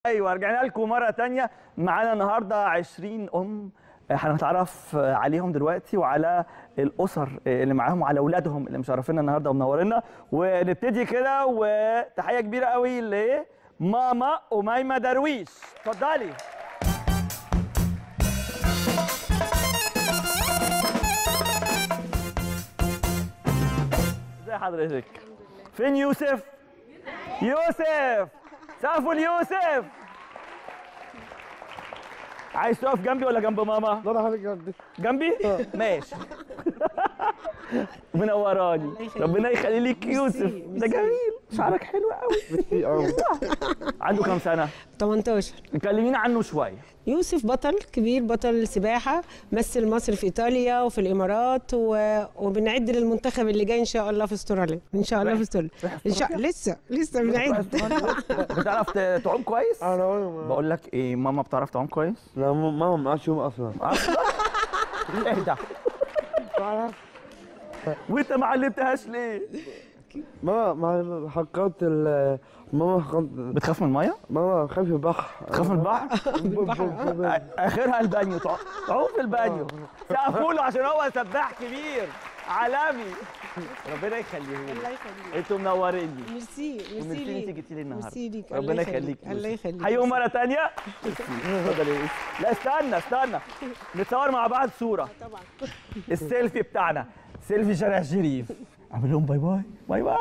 ايوه رجعنا لكم مره تانية معانا النهارده 20 ام هنتعرف عليهم دلوقتي وعلى الاسر اللي معاهم وعلى اولادهم اللي مشرفينا النهارده ومنورينا ونبتدي كده وتحيه كبيره قوي لماما اميمه درويش اتفضلي ازي حضرتك فين يوسف يوسف سقفوا ليوسف عايز تقف جنبي ولا جنب ماما لا انا حضرتك جنبي جنبي ماشي منوراني ربنا يخلي لك يوسف ده جميل شعرك حلو قوي ميرسي قوي عنده كام سنه 18 كلمينا عنه شويه يوسف بطل كبير بطل سباحة مثل مصر في إيطاليا وفي الإمارات و... وبنعد للمنتخب اللي جاي إن شاء الله في استراليا إن شاء الله في استراليا إن شاء لسه لسه بنعد بتعرف ت- تعوم كويس انا أقول- بقول لك ايه ماما بتعرف تعوم كويس لا ماما ما عادش يوم اصلا اهدى وانت ما علمتهاش ليه ماما ما حققت ال ماما حققت بتخاف من الميه ماما خايف البحر تخاف من البحر اخرها البانيو تع- تعوم في البانيو سقفوا له عشان هو سباح كبير عالمي ربنا يخليه الله يخليك انتوا منوريني ميرسي وميرسي ميرسي انت ليك جيتي لي النهارده ميرسي ليك ربنا الله يخليك الله يخليك حيهم مره ثانيه اتفضل يا يوسف. لا استنى استنى نتصور مع بعض صوره طبعا السيلفي بتاعنا سيلفي شارع الشريف اعمل لهم باي باي باي باي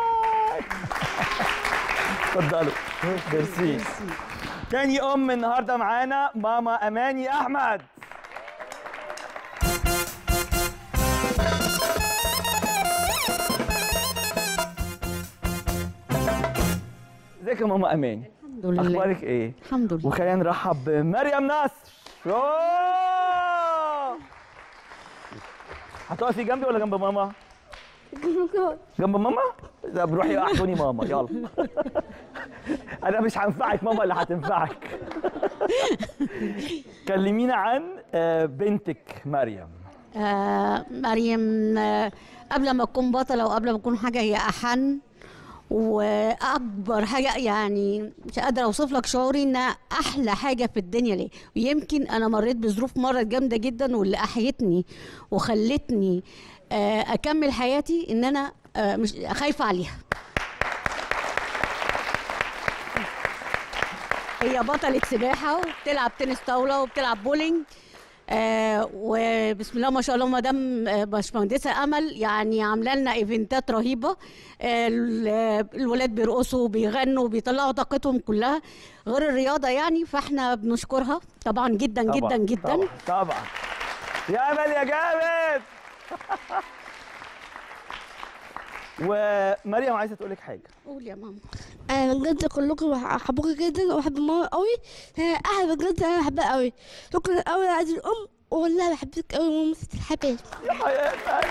اتفضلوا ميرسي تاني ام النهارده معانا ماما اماني احمد ازيك يا ماما اماني الحمد لله اخبارك ايه الحمد لله وخلينا نرحب بمريم نصر أوه! هتقفي جنبي ولا جنب ماما؟ جنب ماما؟ لا بروحي احضني ماما يلا انا مش هنفعك ماما اللي هتنفعك كلمينا عن آه، بنتك مريم آه مريم آه قبل ما تكون بطلة وقبل ما تكون حاجة هي أحن وأكبر حاجة يعني مش قادرة أوصف لك شعوري إنها أحلى حاجة في الدنيا ليه ويمكن أنا مريت بظروف مرض جامدة جدا واللي أحيتني وخلتني آه أكمل حياتي إن أنا آه مش خايفة عليها هي بطلة سباحة وبتلعب تنس طاولة وبتلعب بولينج آه وبسم الله ما شاء الله مدام آه، باشمهندسة أمل يعني عاملة لنا إيفنتات رهيبة آه ال- آه، الولاد بيرقصوا وبيغنوا وبيطلعوا طاقتهم كلها غير الرياضة يعني فاحنا بنشكرها طبعا جدا طبعاً، جدا جدا طبعا, طبعا. يا امل يا جامد ومريم عايزه تقول لك حاجه قول يا ماما انا بجد كلكم بحبكم جدا وبحب ماما قوي هي احلى بجد انا بحبها قوي شكرا قوي لعيد الام والله بحبك قوي ماما ست الحبايب يا حياتي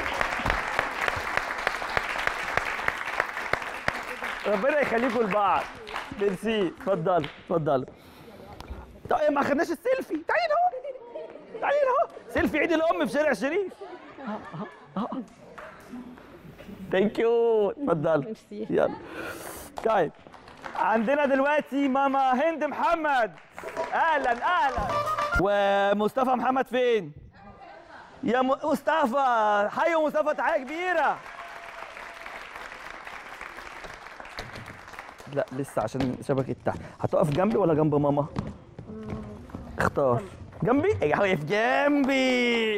ربنا يخليكم لبعض ميرسي اتفضلوا اتفضلوا طيب ما خدناش السيلفي تعالي اهو تعالي اهو سيلفي عيد الام في شارع شريف ثانك يو اتفضلوا يلا طيب عندنا دلوقتي ماما هند محمد اهلا اهلا ومصطفى محمد فين؟ يا م- مصطفى حيوا مصطفى تحيه كبيره لا لسه عشان شبكه تحت هتقف جنبي ولا جنب ماما اختار جنبي ايه واقف جنبي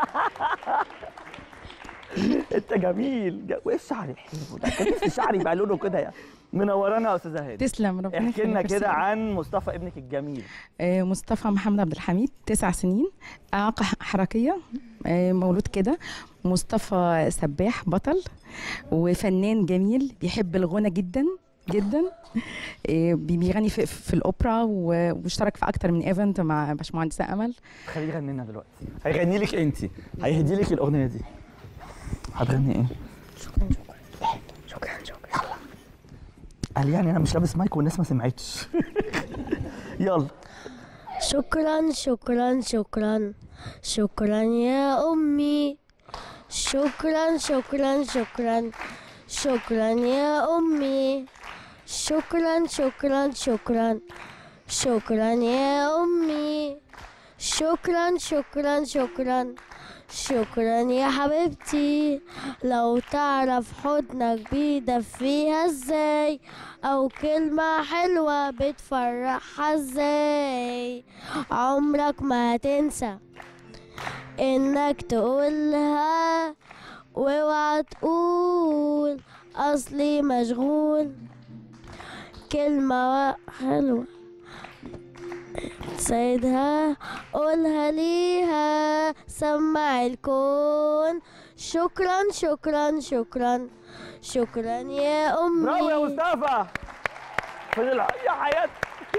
انت جميل ج- وايه الشعر الحلو ده كان نفسي شعري يبقى لونه كده يعني منورانا يا استاذه هادي تسلم ربنا احكي لنا يخليك. كده عن مصطفى ابنك الجميل آه، مصطفى محمد عبد الحميد تسع سنين إعاقة حركية آه، مولود كده مصطفى سباح بطل وفنان جميل بيحب الغنى جدا جدا آه، بي- بيغني في, في الأوبرا و- واشترك في أكتر من ايفنت مع باشمهندسة أمل خليه يغني لنا دلوقتي هيغني لك انت هيهدي لك الاغنيه دي هتغني ايه شكرا شكرا شكرا يلا قال يعني انا مش لابس مايك والناس ما سمعتش يلا شكرا شكرا شكرا شكرا يا امي شكرا شكرا شكرا شكرا يا امي شكرا شكرا شكرا شكرا يا أمي شكرا شكرا شكرا شكرا يا حبيبتي لو تعرف حضنك بيدفيها ازاي او كلمة حلوة بتفرحها ازاي عمرك ما هتنسى انك تقولها واوعى تقول اصلي مشغول كلمة حلوة سيدها قولها ليها سمع الكون شكرا شكرا شكرا شكرا يا أمي برافو يا مصطفى فضل يا حياتي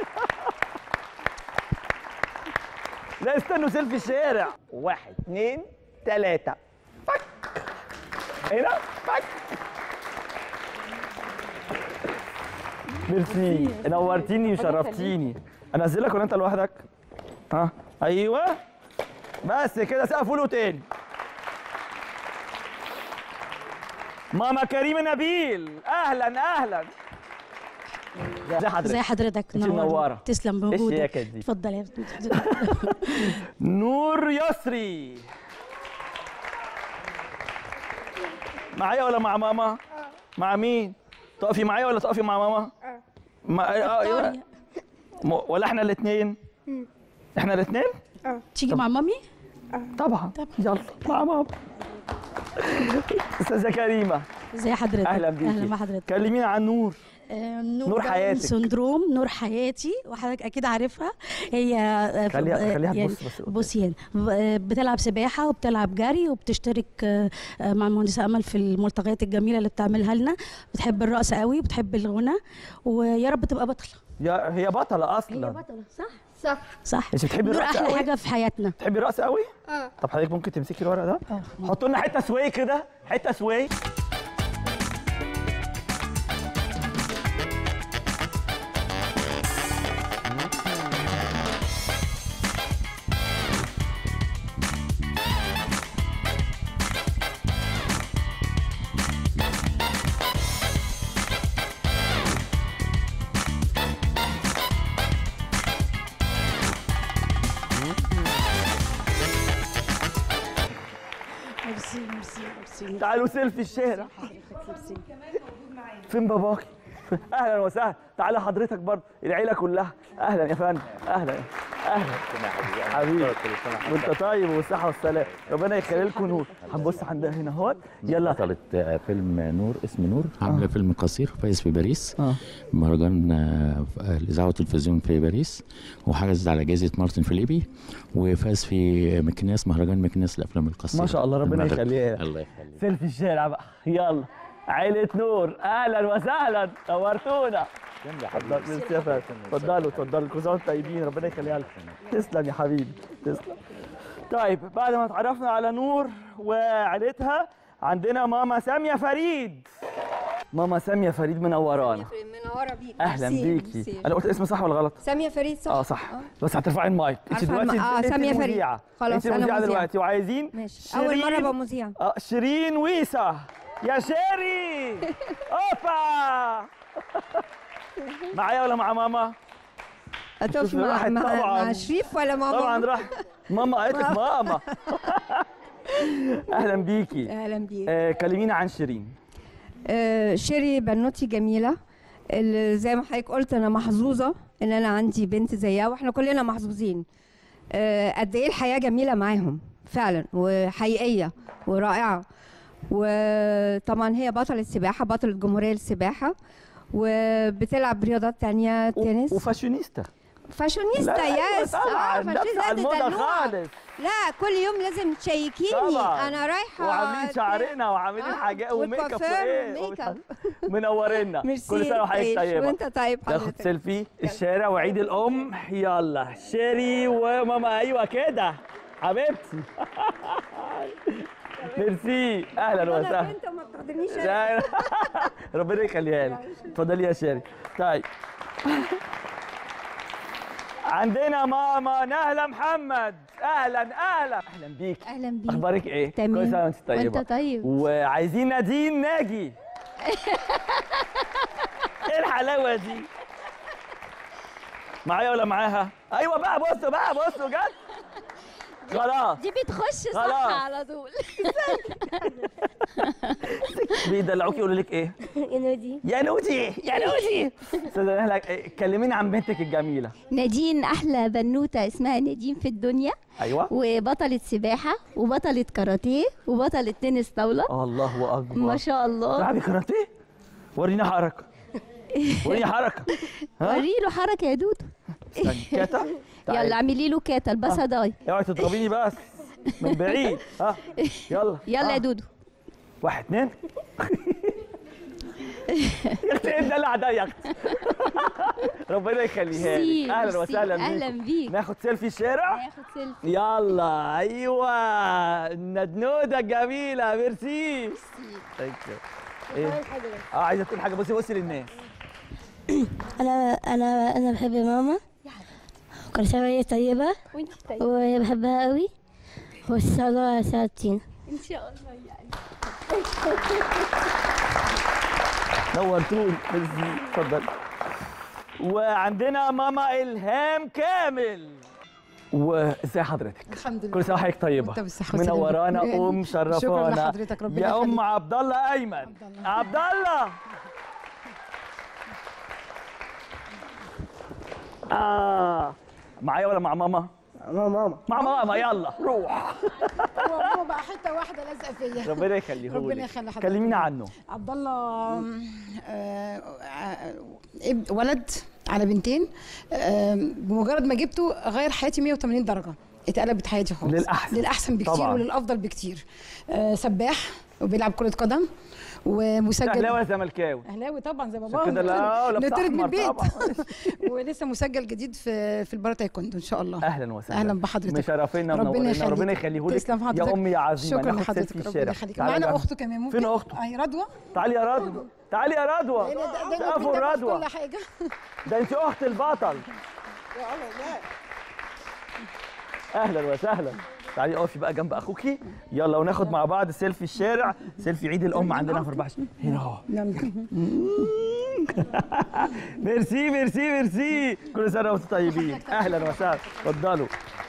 لا استنوا سيلفي الشارع واحد اثنين ثلاثة فك هنا فك ميرسي نورتيني وشرفتيني انزلك ولا انت لوحدك؟ ها ايوه بس كده سقفوا له تاني ماما كريمه نبيل اهلا اهلا ازي حضرتك ازي حضرتك انت نورني. منورة. تسلم ايش بوجودك الشياكة دي؟ اتفضل يا نور يسري معايا ولا مع ماما؟ مع مين؟ تقفي معايا ولا تقفي مع ماما؟ مع... آه، أيوة. م- ولا احنا الاثنين؟ احنا الاثنين؟ تيجي مع مامي طبعا يلا مع ماما استاذه كريمه ازي حضرتك اهلا بيكي اهلا بحضرتك كلمينا عن نور آه، نور داون حياتك. سندروم نور حياتي وحضرتك اكيد عارفها هي آه، في- خليها آه، خليها يعني تبص بس قدام. بصي هنا آه، بتلعب سباحه وبتلعب جري وبتشترك آه، آه، مع المهندسه امل في الملتقيات الجميله اللي بتعملها لنا بتحب الرقص قوي بتحب الغنى ويا رب تبقى بطله يا هي بطله اصلا بطله صح صح صح انت بتحبي نور الرقص احلى قوي؟ حاجه في حياتنا بتحبي الرقص قوي؟ اه طب حضرتك ممكن تمسكي الورق ده؟ اه حطوا لنا حته سوي كده حته سوي ميرسي ميرسي ميرسي تعالوا سيلفي الشارع فين باباكي اهلا وسهلا تعالى حضرتك برضه العيله كلها اهلا يا فندم اهلا اهلا حبيبي وانت طيب والصحه والسلام ربنا يخلي لكم نور هنبص عندها هنا اهوت يلا بطلة آه، فيلم نور اسم نور عاملة فيلم قصير فايز في باريس اه مهرجان آه، آه، الإذاعة والتلفزيون في باريس وحجز على جائزة مارتن فيليبي وفاز في مكناس مهرجان مكناس الأفلام القصيرة ما شاء الله ربنا المغرب. يخليها لك. الله يخليك سيلفي الشارع بقى يلا عيلة نور اهلا وسهلا نورتونا اتفضل ميرسي يا فندم. اتفضلوا اتفضلوا كل سنه وانتم طيبين ربنا يخليها لك تسلم يا حبيبي تسلم طيب بعد ما اتعرفنا على نور وعيلتها عندنا ماما ساميه فريد ماما ساميه فريد منورانا منوره بيك اهلا ميرسي، بيكي ميرسي. انا قلت اسم صح ولا غلط ساميه فريد صح اه صح بس هترفعي المايك انت عارفة دلوقتي الم- آه، انت سامية فريد. مذيعة. خلاص، انت أنا مذيعة مذيعة. دلوقتي وعايزين ماشي اول مره شيرين- ابقى مذيعه اه شيرين ويسا يا شيري اوبا معايا ولا مع ماما؟ هتقف مع, راحت مع, طبعاً. مع شريف ولا مع طبعا ماما؟ راح ماما قالت لك ماما اهلا بيكي اهلا بيك آه كلمينا عن شيرين آه شيري بنوتي جميله اللي زي ما حضرتك قلت انا محظوظه ان انا عندي بنت زيها واحنا كلنا محظوظين آه قد ايه الحياه جميله معاهم فعلا وحقيقيه ورائعه وطبعا هي بطلة سباحة بطلة جمهورية السباحة وبتلعب رياضات تانية و- تنس وفاشونيستا فاشونيستا لا، أيوة يس طبعا اه نفس فاشونيستا على دي الموضه دلوعة. خالص لا كل يوم لازم تشيكيني طبعا انا رايحه وعاملين شعرنا وعاملين آه، حاجات وميك اب والكوافير وايه والميك اب. منورنا ميرسي كل سنه وحضرتك تعيش. طيبه وانت طيب ناخد حضرتك سيلفي الشارع وعيد الام يلا شيري وماما ايوه كده حبيبتي ميرسي اهلا انا وسهلا بنت وما بتقدرنيش لا، ربنا يخليها لك اتفضلي يا شيري طيب عندنا ماما نهله محمد اهلا اهلا اهلا بيك اهلا بيك اخبارك ايه تمام. كل سنه وانت طيبه وانت طيب وعايزين نادين ناجي ايه الحلاوه دي معايا ولا معاها ايوه بقى بصوا بقى بصوا جد خلاص دي بتخش خلاص. صح على طول بيدلعوك يقولوا لك ايه يا نودي يا نودي يا نودي استاذه نهله إيه، كلميني عن بنتك الجميله نادين احلى بنوته اسمها نادين في الدنيا ايوه وبطلة سباحة وبطلة كاراتيه وبطلة تنس طاولة الله اكبر ما شاء الله تلعبي كاراتيه ورينا حركه وريني حركه ها وري له حركة يا دودو استني كاتا تعالي. يلا اعملي له كاتا البسها داي اوعي تضربيني بس من بعيد ها يلا يلا آه. يا دودو واحد اتنين يا اختي ايه الدلع ده يا اختي ربنا يخليها لك ميرسي، اهلا ميرسي. وسهلا أهلا بيكم. بيك. ناخد سيلفي الشارع هاخد سيلفي يلا ايوه الندنوده الجميله ميرسي ثانك يو ايه اه عايزه تقول حاجه بصي بصي للناس انا انا انا بحب ماما كل سنه وهي طيبه وانت طيب وهي بحبها قوي وان شاء الله ساعتين ان شاء الله يعني نورتوني ميرسي اتفضل وعندنا ماما الهام كامل وازاي حضرتك الحمد لله كل سنه وحضرتك طيبه وانت بالصحة والسلامة. منورانا شكراً ومشرفانا لحضرتك، ربنا يا ام يخليك. عبد الله ايمن عبد الله اه معايا ولا مع ماما ماما مع ماما يلا روح هو هو بقى حته واحده لازقه فيا ربنا يخليه ربنا يخلي حضرتك. كلمينا عنه عبد الله آه، آه، اب- ولد على بنتين آه، بمجرد ما جبته غير حياتي 180 درجه اتقلبت حياتي خالص للأحسن. للاحسن بكتير طبعاً. وللافضل بكتير آه، سباح وبيلعب كره قدم ومسجل اهلاوي ولا زملكاوي اهلاوي طبعا زي عشان بابا كده لا لابس نطرد من أحمر البيت طبعاً. ولسه مسجل جديد في في البارا تايكوندو ان شاء الله اهلا وسهلا اهلا بحضرتك مشرفينا ربنا ومنورينا يخليك ربنا يخليه لك تسلم حضرتك يا امي يا عزيمه شكرا ناخد لحضرتك سيلفي ربنا الشارع يخليك تعالي معانا جنبي. اخته كمان ممكن فين اخته اهي رضوى تعالي يا رضوى تعالي يا رضوى هي دا- دايما شافوا بتتابع في الرضوى كل حاجه ده انت اخت البطل اهلا وسهلا تعالي اقفي بقى جنب اخوكي يلا وناخد مع بعض سيلفي الشارع سيلفي عيد الام عندنا في 14 هنا اهو ميرسي ميرسي ميرسي كل سنه وانتم طيبين اهلا وسهلا اتفضلوا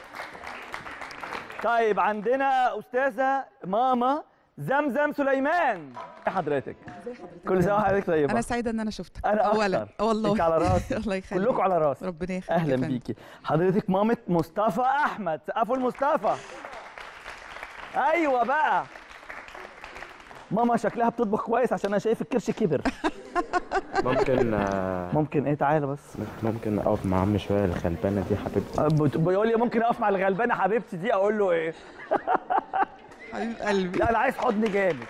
طيب عندنا استاذه ماما زمزم سليمان ايه حضرتك كل سنه وحضرتك طيبه انا سعيده ان انا شفتك انا اولا أكتر. والله انت على راسي الله يخليك كلكم على راسي ربنا يخليك اهلا يا فندم. بيكي حضرتك مامة مصطفى احمد سقفوا لمصطفى ايوه بقى ماما شكلها بتطبخ كويس عشان انا شايف الكرش كبر ممكن آه، ممكن ايه تعالى بس ممكن اقف مع عمي شويه الغلبانه دي حبيبتي بت- بيقول لي ممكن اقف مع الغلبانه حبيبتي دي اقول له ايه حبيب قلبي لا انا عايز حضن جامد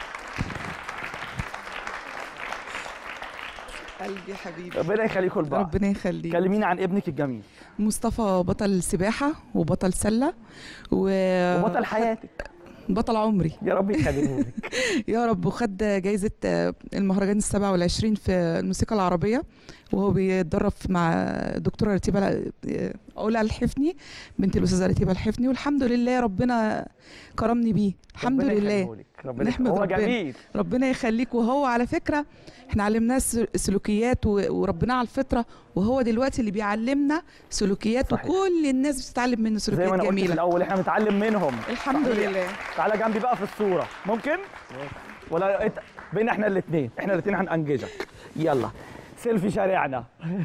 قلبي حبيبي ربنا يخليكم لبعض ربنا يخليك كلميني عن ابنك الجميل مصطفى بطل سباحه وبطل سله و... وبطل حياتك بطل عمري يا رب يخليه لك يا رب وخد جايزة آه، المهرجان السبعة والعشرين في الموسيقى العربية وهو بيتدرب مع الدكتورة رتيبة ال- آه، علا الحفني بنت الأستاذة رتيبة الحفني والحمد لله ربنا كرمني بيه الحمد ربنا لله يخليه لك. ربنا نحمد هو ربنا. جميل ربنا يخليك وهو على فكرة احنا علمناه الس- سلوكيات و- وربنا على الفطرة وهو دلوقتي اللي بيعلمنا سلوكيات صحيح. وكل الناس بتتعلم منه زي ما سلوكيات انا قلت في جميلة الاول احنا بنتعلم منهم الحمد صحيح. لله تعالى جنبي بقى في الصوره ممكن ولا انت بين احنا الاثنين احنا الاثنين هنأنجزك يلا سيلفي شارعنا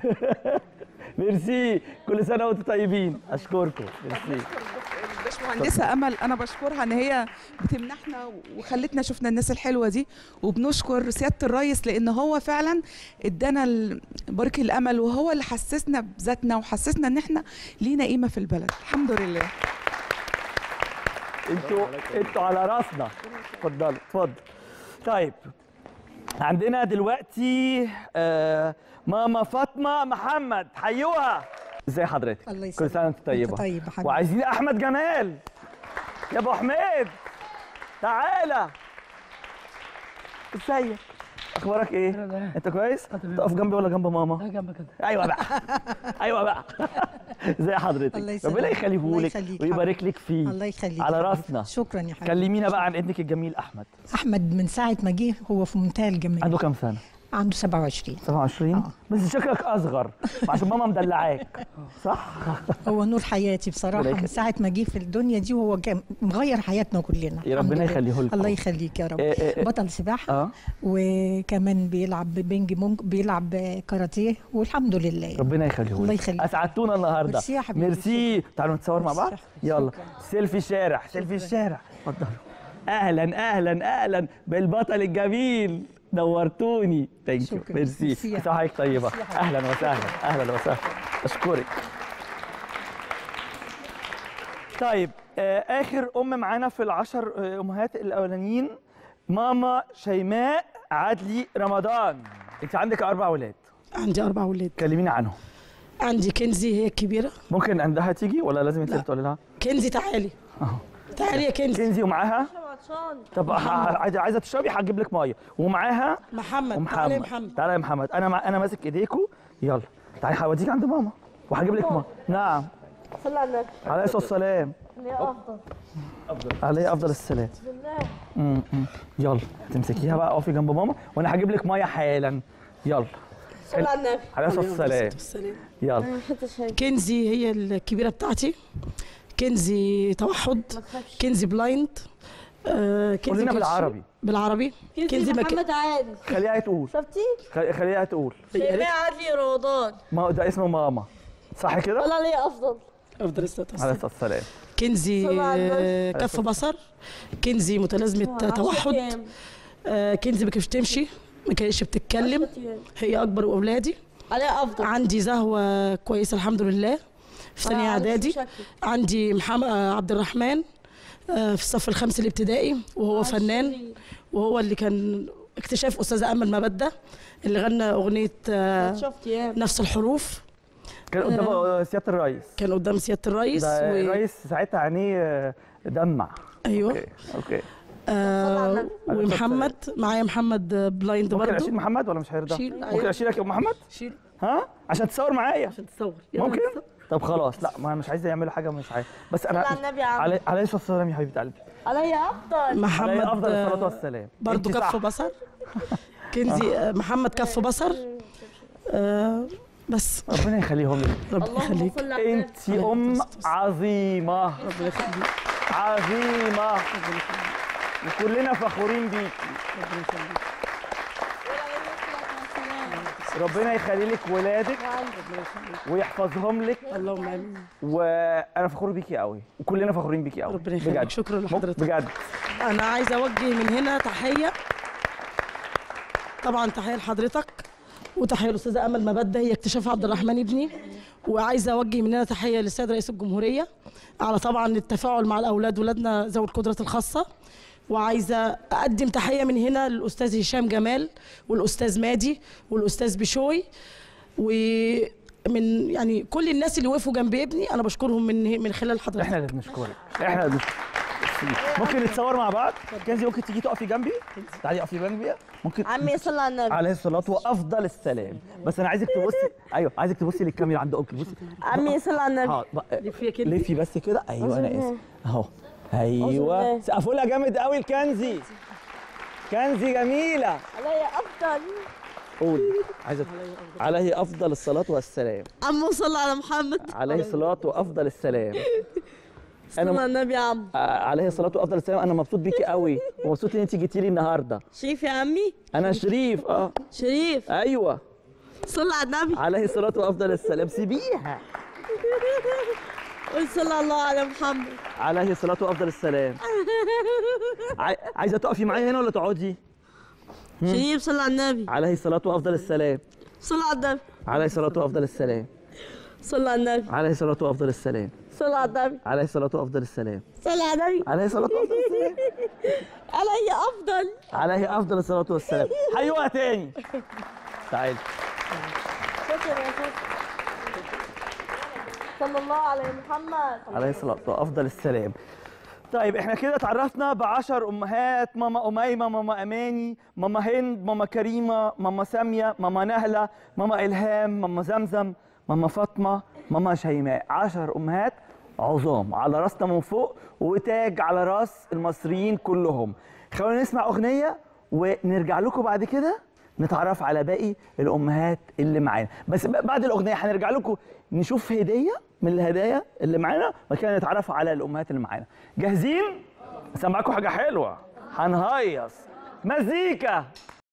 ميرسي كل سنه وانتم طيبين اشكركم ميرسي الباشمهندسة أمل أنا بشكرها إن هي بتمنحنا وخلتنا شفنا الناس الحلوة دي وبنشكر سيادة الرئيس لأن هو فعلا ادانا ال- برك الأمل وهو اللي حسسنا بذاتنا وحسسنا إن إحنا لينا قيمة في البلد الحمد لله انتوا انتوا على راسنا اتفضلوا اتفضل طيب عندنا دلوقتي آه ماما فاطمه محمد حيوها ازي حضرتك الله كل يسلمك. سنه وانت طيبه وانت طيب يا حبيبي. وعايزين احمد جمال يا ابو حميد تعالى ازيك اخبارك ايه انت كويس تقف جنبي ولا جنب ماما جنب كده ايوه بقى ايوه بقى ازي حضرتك الله يسلمك. ربنا الله يخليه لك يخليك ويبارك لك فيه الله يخليك على يا حبيبي. راسنا شكرا يا حبيبي كلمينا بقى عن ابنك الجميل احمد احمد من ساعه ما جه هو في منتهى الجمال عنده كام سنه عنده 27 27 بس شكلك اصغر عشان ماما مدلعاك صح هو نور حياتي ربنا بصراحه يخليك. من ساعه ما جه في الدنيا دي وهو كان مغير حياتنا كلنا يا الحمد ربنا لله. يخليه لكم. الله يخليك يا رب إيه إيه إيه. بطل سباحه اه وكمان بيلعب بينج بونج بيلعب كاراتيه والحمد لله ربنا يخليه الله لك. يخليك. اسعدتونا النهارده ميرسي يا حبيبي. ميرسي تعالوا نتصور مع بعض يلا سيلفي شارع سيلفي الشارع اتفضلوا اهلا اهلا اهلا بالبطل الجميل نورتوني ثانك يو شكراً. ميرسي ميرسي يا مساء حضرتك طيبه ميرسي يا حبيبي. اهلا وسهلا اهلا وسهلا اشكرك طيب آه، اخر ام معانا في العشر آه، امهات الاولانيين ماما شيماء عدلي رمضان انت عندك اربع اولاد عندي اربع اولاد كلميني عنهم عندي كنزي هي الكبيره ممكن عندها تيجي ولا لازم انت اللي تقولي لها كنزي تعالي اهو تعالي يا كنزي كنزي ومعاها طب ه- عايزه عايزه تشربي هجيب لك ميه ومعاها محمد تعالي يا محمد تعالى يا محمد انا مع... انا ماسك ايديكوا يلا تعالي هوديك عند ماما وهجيب لك ميه نعم صلى على النبي عليه الصلاه والسلام يا افضل عليه افضل السلام بالله امم أمم. يلا هتمسكيها بقى اقفي جنب ماما وانا هجيب لك ميه حالا يلا صلى على النبي عليه الصلاه والسلام يلا كنزي هي الكبيره بتاعتي كنزي توحد كنزي بلايند آه كنزي قولنا كرش- بالعربي. بالعربي كنزي مك- محمد عادل خليها تقول شفتي؟ خلي- خليها تقول شيماء عدلي رمضان ما ده اسمه ماما صح كده والله ليه افضل افضل الصلاه عليه الصلاه والسلام كنزي صلى على النبي. آه، كف بصر كنزي متلازمه عشرة توحد أيام. آه، كنزي ما كانتش تمشي ما كانتش بتتكلم هي اكبر اولادي عليها افضل عندي زهوه كويسه الحمد لله في ثانيه آه، اعدادي شكلك. عندي محمد آه، عبد الرحمن آه، في الصف الخامس الابتدائي وهو فنان وهو اللي كان اكتشاف استاذه امل مبده اللي غنى اغنيه آه، شفت يا نفس الحروف كان قدام آه، سياده الرئيس كان قدام سياده الرئيس ده و- الرئيس ساعتها عينيه آه، دمع ايوه اوكي اوكي آه ومحمد معايا محمد آه، بلايند ممكن برضه اشيل محمد ولا مش هيرضى شيل، ممكن أيوة. اشيلك يا ابو محمد شيل ها عشان تصور معايا عشان تصور يلا ممكن نتصور. طب خلاص لا ما انا مش عايز يعملوا حاجه مش عايز بس انا صلى على النبي يا عم. علي عليه الصلاه والسلام يا حبيبه قلبي عليا افضل محمد عليه افضل آه، الصلاه والسلام برضه أنت صح. كف بصر كنزي آه، محمد كف بصر آه بس ربنا يخليهم لك ربنا يخليك صل على النبي. انت ام عظيمه ربنا يخليك عظيمه وكلنا فخورين بيكي ربنا يخلي لك ولادك ويحفظهم لك اللهم امين وانا فخور بيكي قوي وكلنا فخورين بيكي قوي ربنا يخليك بجد شكرا لحضرتك بجد انا عايزه اوجه من هنا تحيه طبعا تحيه لحضرتك وتحيه للاستاذه امل مبده هي اكتشاف عبد الرحمن ابني وعايزه اوجه من هنا تحيه للسيد رئيس الجمهوريه على طبعا التفاعل مع الاولاد ولادنا ذوي القدرات الخاصه وعايزه اقدم تحيه من هنا للاستاذ هشام جمال والاستاذ مادي والاستاذ بشوي ومن يعني كل الناس اللي وقفوا جنب ابني انا بشكرهم من من خلال حضرتك احنا اللي بنشكرك احنا اللي بنشكرك ممكن نتصور مع بعض كنزي ممكن تيجي تقفي جنبي تعالي اقفي جنبي ممكن عمي صلى على النبي عليه الصلاه وافضل السلام بس انا عايزك تبصي ايوه عايزك تبصي للكاميرا عند اوكي بصي عمي صلى على النبي حاضر بقى- لفي كده لفي بس كده ايوه انا أعوذ اسف بالله. اهو ايوه بالله. سقفوا لها جامد قوي الكنزي كنزي جميله عليا افضل قول عايزه عليه افضل الصلاه والسلام عمو صلى على محمد عليه الصلاه وافضل السلام صلى على انا النبي يا عم آه، عليه الصلاه وافضل السلام انا مبسوط بيكي قوي ومبسوط ان انت جيتي لي النهارده شريف يا عمي انا شريف اه شريف ايوه صلى على النبي عليه الصلاه وافضل السلام سيبيها قول صلى الله على محمد عليه الصلاه وافضل السلام عاي- عايزه تقفي معايا هنا ولا تقعدي هم؟ شريف صلى على النبي عليه الصلاه وافضل السلام صلى على النبي عليه الصلاه وافضل السلام صلى على النبي عليه الصلاه وافضل السلام صلى على النبي عليه الصلاه وافضل السلام صلى على النبي عليه الصلاه وافضل السلام علي افضل عليه افضل الصلاه والسلام حيوها تاني تعالي شكرا يا شكرا صلى الله على محمد عليه الصلاة وأفضل السلام طيب احنا كده اتعرفنا بعشر امهات ماما اميمه ماما اماني ماما هند ماما كريمه ماما ساميه ماما نهله ماما الهام ماما زمزم ماما فاطمه ماما شيماء عشر امهات عظام على راسنا من فوق وتاج على راس المصريين كلهم خلونا نسمع اغنيه ونرجع لكم بعد كده نتعرف على باقي الامهات اللي معانا بس ب- بعد الاغنيه هنرجع لكم نشوف هديه من الهدايا اللي معانا وبعد كده نتعرف على الامهات اللي معانا جاهزين سامعكم حاجه حلوه هنهيص مزيكا